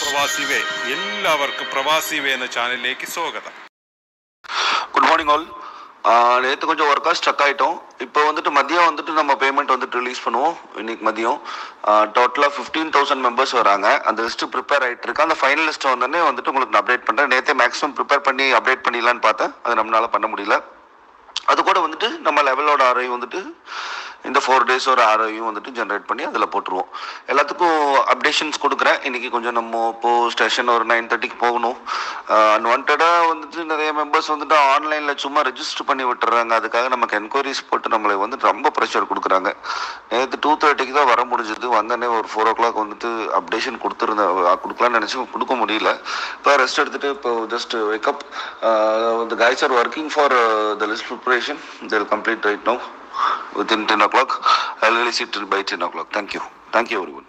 പ്രവാസി വേ എല്ലാവർക്കും പ്രവാസി വേ എന്ന ചാനലിലേക്ക് സ്വാഗതം குட் மார்னிங் ஆல் நேற்று கொஞ்சம் ஒர்க்காக ஸ்ட்ரக் ஆகிட்டோம் இப்போ வந்துட்டு மதியம் வந்துட்டு நம்ம பேமெண்ட் வந்துட்டு ரிலீஸ் பண்ணுவோம் இன்னைக்கு மதியம் டோட்டலாக ஃபிஃப்டீன் தௌசண்ட் மெம்பர்ஸ் வராங்க அந்த லிஸ்ட் ப்ரிப்பேர் ஆகிட்டு இருக்கு அந்த ஃபைனல் லிஸ்ட் வந்தோடனே வந்துட்டு உங்களுக்கு நான் அப்டேட் பண்ணுறேன் நேற்றே மேக்ஸிமம் ப்ரிப்பேர் பண்ணி அப்டேட் பண்ணிடலான்னு பார்த்தேன் அது நம்மளால பண்ண முடியல அது கூட வந்துட்டு நம்ம லெவலோட ஆர்ஐ வந்துட்டு இந்த ஃபோர் டேஸ் ஒரு ஆர்ஐயும் வந்துட்டு ஜென்ரேட் பண்ணி அதில் போட்டுருவோம் எல்லாத்துக்கும் அப்டேஷன்ஸ் கொடுக்குறேன் இன்னைக்கு கொஞ்சம் நம்ம இப்போ ஸ்டேஷன் ஒரு நைன் தேர்ட்டிக்கு போகணும் அன்வான்டாக வந்துட்டு நிறைய மெம்பர்ஸ் வந்துட்டு ஆன்லைனில் சும்மா ரெஜிஸ்டர் பண்ணி விட்டுறாங்க அதுக்காக நமக்கு என்கொயரிஸ் போட்டு நம்மளை வந்துட்டு ரொம்ப ப்ரெஷர் கொடுக்குறாங்க நேற்று டூ தேர்ட்டிக்கு தான் வர முடிஞ்சது வந்தோடனே ஒரு ஃபோர் ஓ கிளாக் வந்துட்டு அப்டேஷன் கொடுத்துருந்தேன் கொடுக்கலாம்னு நினச்சி கொடுக்க முடியல இப்போ ரெஸ்ட் எடுத்துட்டு இப்போ just wake up the guys are working for uh, the list preparation they'll complete right now within 10 o'clock i'll release it by 10 o'clock thank you thank you everyone